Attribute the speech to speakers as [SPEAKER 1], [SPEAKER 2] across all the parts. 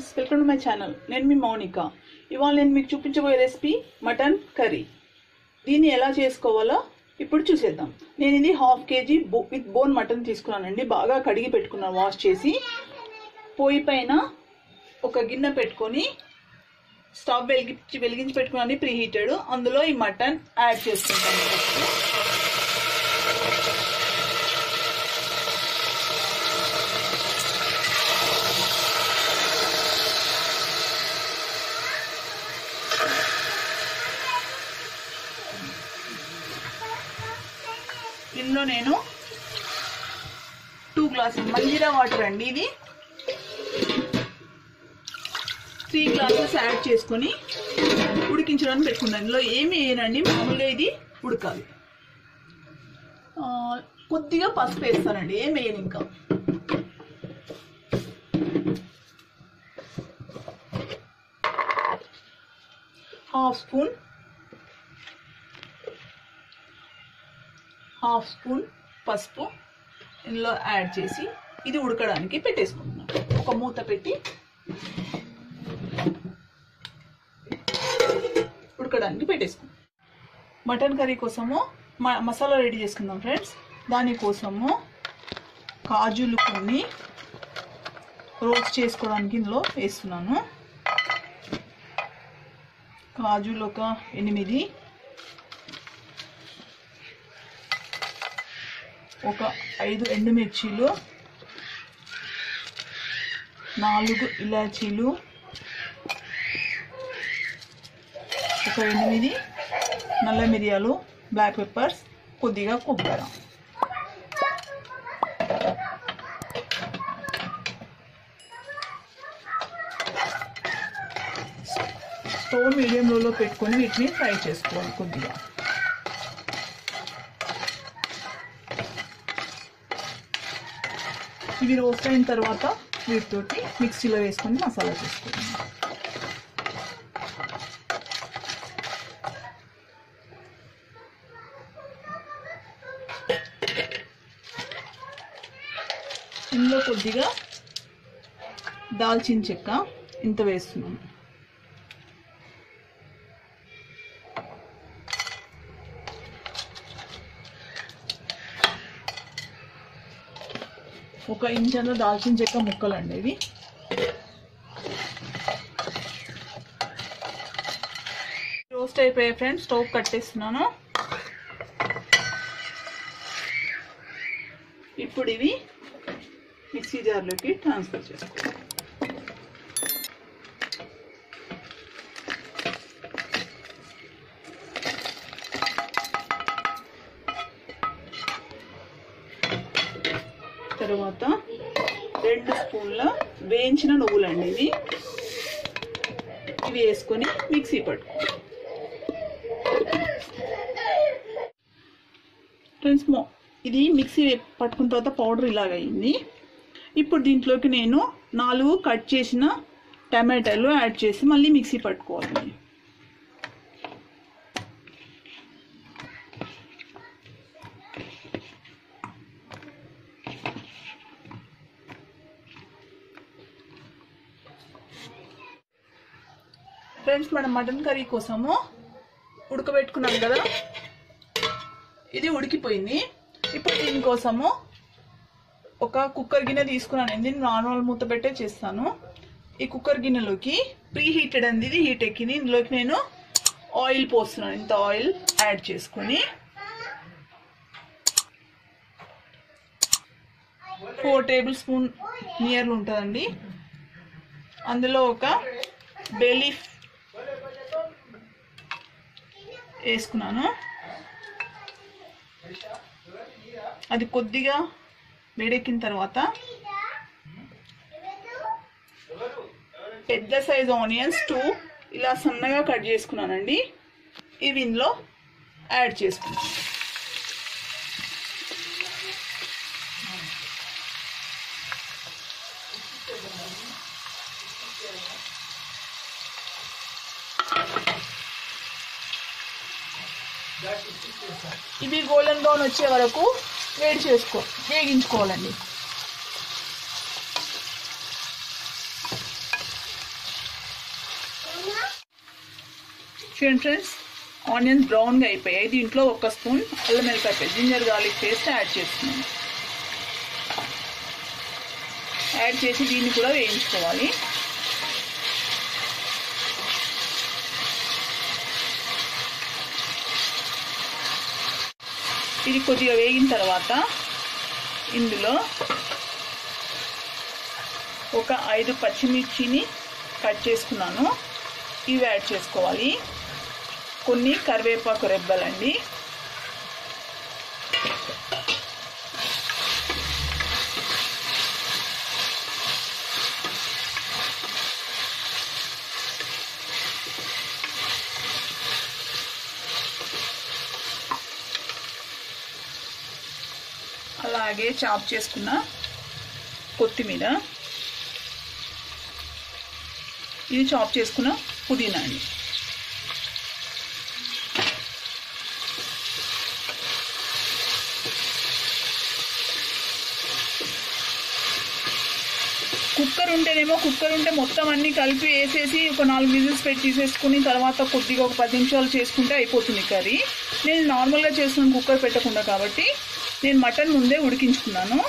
[SPEAKER 1] friends welcome to my channel నేను మీ మౌనిక ఇవాళ నేను మీకు చూపించబోయే రెసిపీ మటన్ కర్రీ దీన్ని ఎలా చేసుకోవాలో ఇప్పుడు చూసేద్దాం నేను ఇది హాఫ్ కేజీ బో విత్ బోన్ మటన్ తీసుకున్నానండి బాగా కడిగి పెట్టుకున్నాను వాష్ చేసి పొయ్యి పైన ఒక గిన్నె పెట్టుకొని స్టవ్ వెలిగించి వెలిగించి పెట్టుకున్నాను ప్రీ హీటెడ్ అందులో ఈ మటన్ యాడ్ చేసుకుంటాను ఫస్ట్ ఇందులో నేను టూ గ్లాసెస్ మంజీరా వాటర్ అండి ఇది త్రీ గ్లాసెస్ యాడ్ చేసుకొని ఉడికించడానికి పెట్టుకున్నాను ఇందులో ఏమి వేయనండి మామూలుగా ఇది ఉడకాలి ఆ, కొద్దిగా పసుపు వేస్తానండి ఏం వేయను ఇంకా హాఫ్ స్పూన్ హాఫ్ స్పూన్ పసుపు ఇందులో యాడ్ చేసి ఇది ఉడకడానికి పెట్టేసుకుంటున్నాం ఒక మూత పెట్టి ఉడకడానికి పెట్టేసుకుందాం మటన్ కర్రీ కోసము మ- మసాలా రెడీ చేసుకుందాం ఫ్రెండ్స్ దానికోసము కాజులు కొన్ని రోస్ట్ చేసుకోవడానికి ఇందులో వేస్తున్నాను కాజులు ఒక ఎనిమిది ఒక ఐదు ఎండుమిర్చీలు నాలుగు ఇలాచీలు ఒక ఎనిమిది నల్ల మిరియాలు బ్లాక్ పెప్పర్స్ కొద్దిగా కొబ్బరి స్టవ్ మీడియం లోలో పెట్టుకొని వీటిని ఫ్రై చేసుకోవాలి కొద్దిగా ఇవి రోస్ట్ అయిన తర్వాత వీటితోటి మిక్సీలో వేసుకొని మసాలా చేసుకుంటాం ఇందులో కొద్దిగా దాల్చిన చెక్క ఇంత వేస్తున్నాను ఒక ఇంచంలో దాల్చిన చెక్క ముక్కలండి ఇవి రోస్ట్ అయిపోయాయి ఫ్రెండ్స్ స్టవ్ కట్టేస్తున్నాను ఇప్పుడు ఇవి మిక్సీ జార్లోకి ట్రాన్స్ఫర్ చేసుకోవాలి తర్వాత రెండు స్పూన్ల వేయించిన నువ్వులండి ఇవి ఇవి వేసుకొని మిక్సీ పట్టుకో ఫ్రెండ్స్ మో ఇది మిక్సీ పట్టుకున్న తర్వాత పౌడర్ ఇలాగ అయింది ఇప్పుడు దీంట్లోకి నేను నాలుగు కట్ చేసిన టమాటాలు యాడ్ చేసి మళ్ళీ మిక్సీ పట్టుకోవాలి ఫ్రెండ్స్ మనం మటన్ కర్రీ కోసము ఉడకబెట్టుకున్నాం కదా ఇది ఉడికిపోయింది ఇప్పుడు దీనికోసము ఒక కుక్కర్ గిన్నె తీసుకున్నాను నేను నార్మల్ మూత పెట్టే చేస్తాను ఈ కుక్కర్ గిన్నెలోకి ప్రీ హీటెడ్ అంది ఇది హీట్ ఎక్కింది ఇందులోకి నేను ఆయిల్ పోస్తున్నాను ఇంత ఆయిల్ యాడ్ చేసుకుని ఫోర్ టేబుల్ స్పూన్ నియర్లు ఉంటుందండి అందులో ఒక బేలీఫ్ వేసుకున్నాను అది కొద్దిగా వేడెక్కిన తర్వాత పెద్ద సైజ్ ఆనియన్స్ టూ ఇలా సన్నగా కట్ చేసుకున్నానండి ఇవి ఇందులో యాడ్ చేసుకున్నాను ఇవి గోల్డెన్ బ్రౌన్ వచ్చే వరకు వేడి చేసుకో వేగించుకోవాలండి చూడండి ఫ్రెండ్స్ ఆనియన్స్ బ్రౌన్గా అయిపోయాయి దీంట్లో ఒక స్పూన్ అల్లం వెల్లిపాయ paste ginger garlic paste add చేస్తున్నాను యాడ్ చేసి దీన్ని కూడా వేయించుకోవాలి ఇది కొద్దిగా వేగిన తర్వాత ఇందులో ఒక ఐదు పచ్చిమిర్చిని కట్ చేసుకున్నాను ఇవి యాడ్ చేసుకోవాలి కొన్ని కరివేపాకు రెబ్బలండి అలాగే చాప్ చేసుకున్న కొత్తిమీర ఇది చాప్ చేసుకున్న పుదీనా అండి కుక్కర్ ఉంటేనేమో కుక్కర్ ఉంటే మొత్తం అన్ని కలిపి వేసేసి ఒక నాలుగు విజిల్స్ పెట్టి తీసేసుకుని తర్వాత కొద్దిగా ఒక పది నిమిషాలు చేసుకుంటే అయిపోతుంది కర్రీ నేను నార్మల్గా చేస్తున్నాను కుక్కర్ పెట్టకుండా కాబట్టి నేను మటన్ ముందే ఉడికించుకున్నాను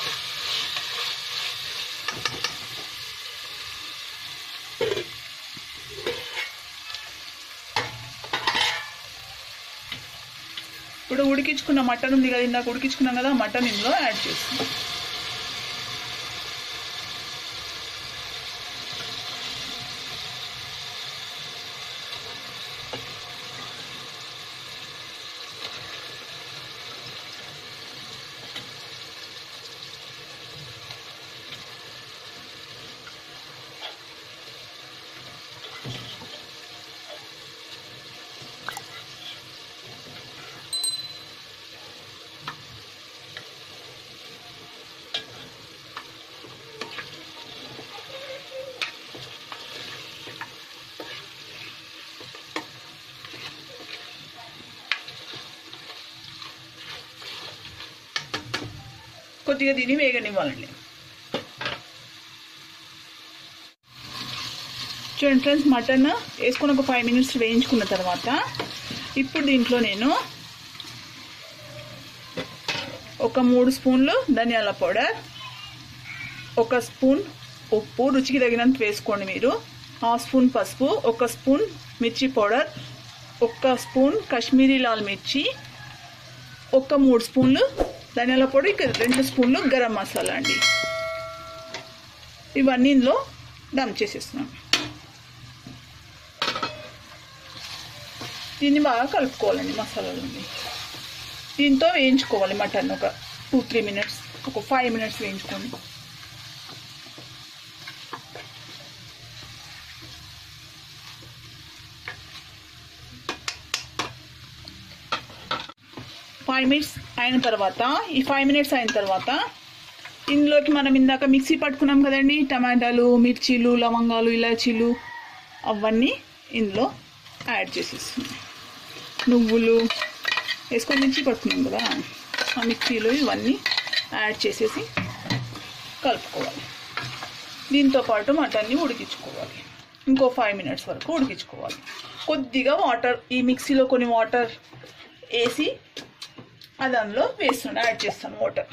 [SPEAKER 1] ఇప్పుడు ఉడికించుకున్న మటన్ ఉంది కదా ఇందాక ఉడికించుకున్నాం కదా మటన్ ఇందులో యాడ్ చేస్తున్నాం కొద్దిగా దీన్ని వేగనివ్వాలండి చూడండి ఫ్రెండ్స్ మటన్ వేసుకొని ఒక ఫైవ్ మినిట్స్ వేయించుకున్న తర్వాత ఇప్పుడు దీంట్లో నేను ఒక మూడు స్పూన్లు ధనియాల పౌడర్ ఒక స్పూన్ ఉప్పు రుచికి తగినంత వేసుకోండి మీరు హాఫ్ స్పూన్ పసుపు ఒక స్పూన్ మిర్చి పౌడర్ ఒక స్పూన్ కాశ్మీరీ లాల్ మిర్చి ఒక మూడు స్పూన్లు ధనియాల పొడి ఇక రెండు స్పూన్లు గరం మసాలా అండి ఇవన్నీ ఇందులో డంప్ చేసేస్తున్నాం దీన్ని బాగా కలుపుకోవాలండి మసాలాలని దీంతో వేయించుకోవాలి మటన్ ఒక టూ త్రీ మినిట్స్ ఒక ఫైవ్ మినిట్స్ వేయించుకోండి ఫైవ్ మినిట్స్ అయిన తర్వాత ఈ ఫైవ్ మినిట్స్ అయిన తర్వాత ఇందులోకి మనం ఇందాక మిక్సీ పట్టుకున్నాం కదండి టమాటాలు మిర్చీలు లవంగాలు ఇలాచీలు అవన్నీ ఇందులో యాడ్ చేసేస్తున్నాం నువ్వులు వేసుకొని మిర్చి పట్టుకున్నాం కదా ఆ మిక్సీలో ఇవన్నీ యాడ్ చేసేసి కలుపుకోవాలి దీంతో పాటు మటన్ని ఉడికించుకోవాలి ఇంకో ఫైవ్ మినిట్స్ వరకు ఉడికించుకోవాలి కొద్దిగా వాటర్ ఈ మిక్సీలో కొన్ని వాటర్ వేసి అది అందులో వేస్తున్నాను యాడ్ చేస్తాను వాటర్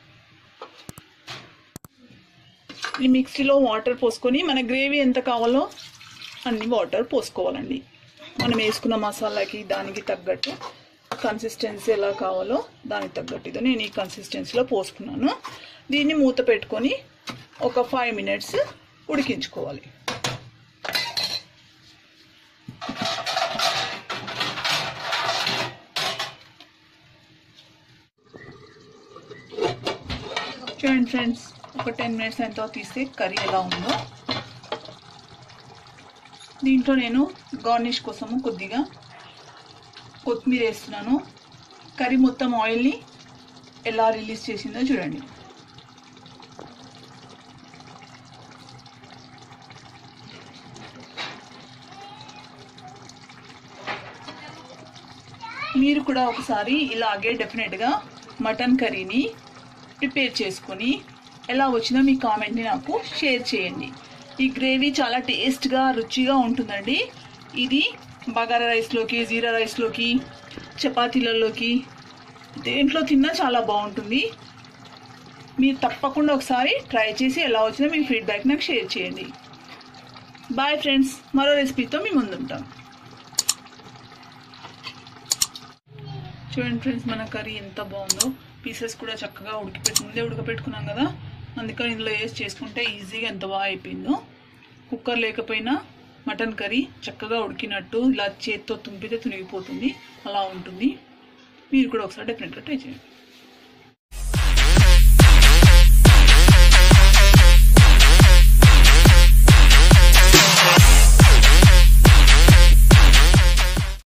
[SPEAKER 1] ఈ మిక్సీలో వాటర్ పోసుకొని మన గ్రేవీ ఎంత కావాలో అన్ని వాటర్ పోసుకోవాలండి మనం వేసుకున్న మసాలాకి దానికి తగ్గట్టు కన్సిస్టెన్సీ ఎలా కావాలో దానికి తగ్గట్టు ఇది నేను ఈ కన్సిస్టెన్సీలో పోసుకున్నాను దీన్ని మూత పెట్టుకొని ఒక ఫైవ్ మినిట్స్ ఉడికించుకోవాలి చూడండి ఫ్రెండ్స్ ఒక టెన్ మినిట్స్ ఎంతో తీస్తే కర్రీ ఎలా ఉందో దీంట్లో నేను గార్నిష్ కోసము కొద్దిగా కొత్తిమీర వేస్తున్నాను కర్రీ మొత్తం ఆయిల్ని ఎలా రిలీజ్ చేసిందో చూడండి మీరు కూడా ఒకసారి ఇలాగే డెఫినెట్గా మటన్ కర్రీని ప్రిపేర్ చేసుకొని ఎలా వచ్చిందో మీ కామెంట్ని నాకు షేర్ చేయండి ఈ గ్రేవీ చాలా టేస్ట్గా రుచిగా ఉంటుందండి ఇది బగారా రైస్లోకి జీరా రైస్లోకి చపాతీలలోకి దేంట్లో తిన్నా చాలా బాగుంటుంది మీరు తప్పకుండా ఒకసారి ట్రై చేసి ఎలా వచ్చినా మీ ఫీడ్బ్యాక్ నాకు షేర్ చేయండి బాయ్ ఫ్రెండ్స్ మరో రెసిపీతో మీ ముందుంటాం చూడండి ఫ్రెండ్స్ మన కర్రీ ఎంత బాగుందో పీసెస్ కూడా చక్కగా ఉడికిపెట్టి ముందే ఉడకపెట్టుకున్నాం కదా అందుకని ఇందులో వేసి చేసుకుంటే ఈజీగా ఎంత బాగా అయిపోయిందో కుక్కర్ లేకపోయినా మటన్ కర్రీ చక్కగా ఉడికినట్టు ఇలా చేత్తో తుంపితే తునిగిపోతుంది అలా ఉంటుంది మీరు కూడా ఒకసారి డెఫినెట్గా ట్రై చేయండి